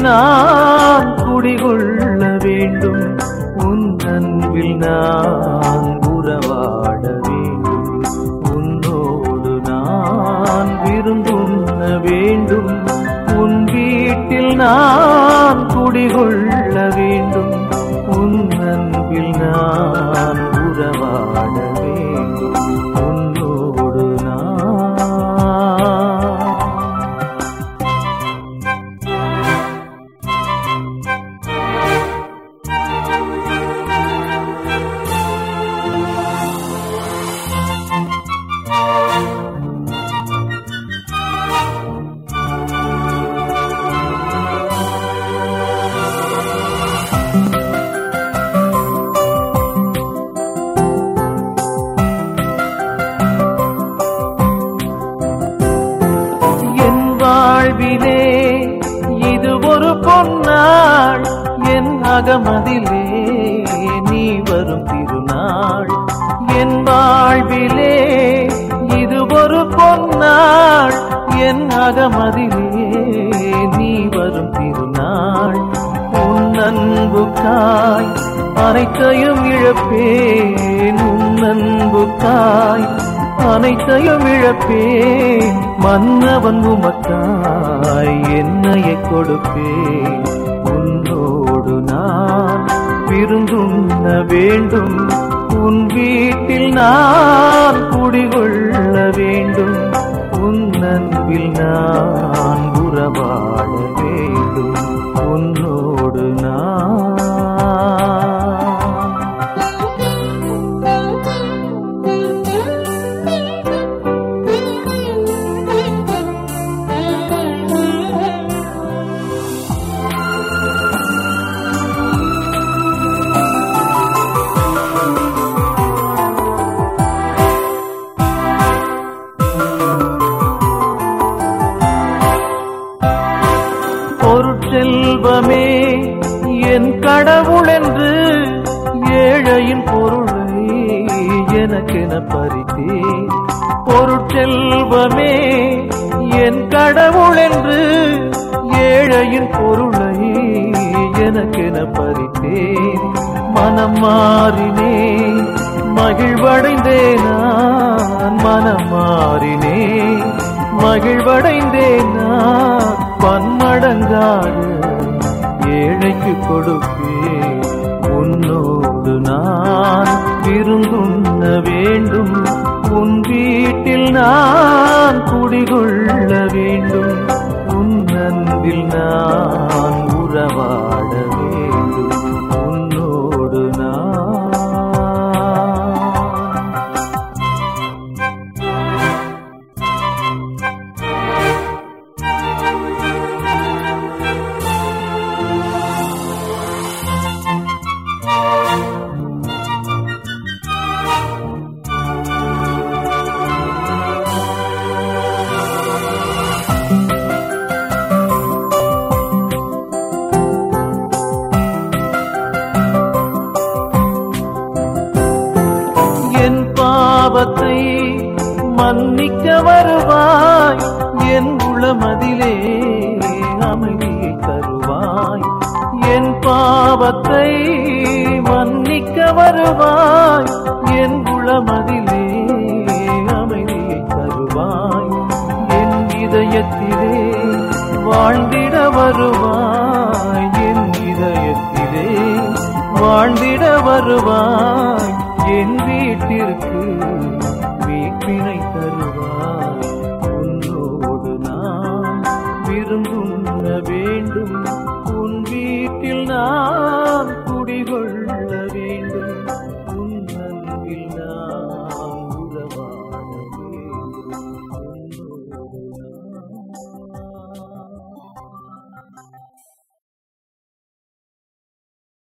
நான் குடிகொள்ள வேண்டும் உன் அன்பில் நான் உறவாட வேண்டும் உன்னோடு நான் விருந்துண்ண வேண்டும் உன் வீட்டில் நான் குடிகொள்ள வேண்டும் உன் அன்பில் நான் உறவாட வேண்டும் உன்னோடு நான் என் வாழ்விலே இது ஒரு பொன்னாள் என் அகமதிலே நீ வரும் திருநாள் என் வாழ்விலே இது ஒரு பொன்னாள் என் அகமதிலே நீ வரும் திருநாள் உன் அன்புக்காய் அனைத்தையும் இழப்பேன் உன் அன்புக்காய் அனைத்தையும் இழப்பேன் மன்னவன் உமக்காய் என்னையை கொடுப்பேன் உன்னோடு நான் விருந்துண்ண வேண்டும் உன் வீட்டில் நான் குடிகொள்ள வேண்டும் உன் அன்பில் நான் உறவாட வேண்டும் உன்னோடு நான் பொருட்செல்வமே என் கடவுள் என்று ஏழையின் பொருளை எனக்கென பறித்தேன் பொருட்செல்வமே என் கடவுள் என்று ஏழையின் பொருளை எனக்கென பறித்தேன் மனம் மாறினேன் மகிழ்வடைந்தேன் நான் மனம் மாறினேன் மகிழ்வடைந்தேன் நான் பன்மடங்காக ஏழைக்கு கொடுப்பேன் உன்னோடு நான் விருந்துண்ண வேண்டும் உன் வீட்டில் நான் குடிகொள்ள வேண்டும் உன் அன்பில் நான் உறவாட வேண்டும் உன்னோடு நான் என் பாவத்தை மன்னிக்க வருவாய் என் உளமதிலே அமைதியை தருவாய் என் பாவத்தை மன்னிக்க வருவாய் என் உளமதிலே அமைதியை தருவாய் என் இதயத்திலே வாழ்ந்திட வருவாய் என் இதயத்திலே வாழ்ந்திட வருவாய் என் வீட்டிற்கு மீட்பினை தருவாய்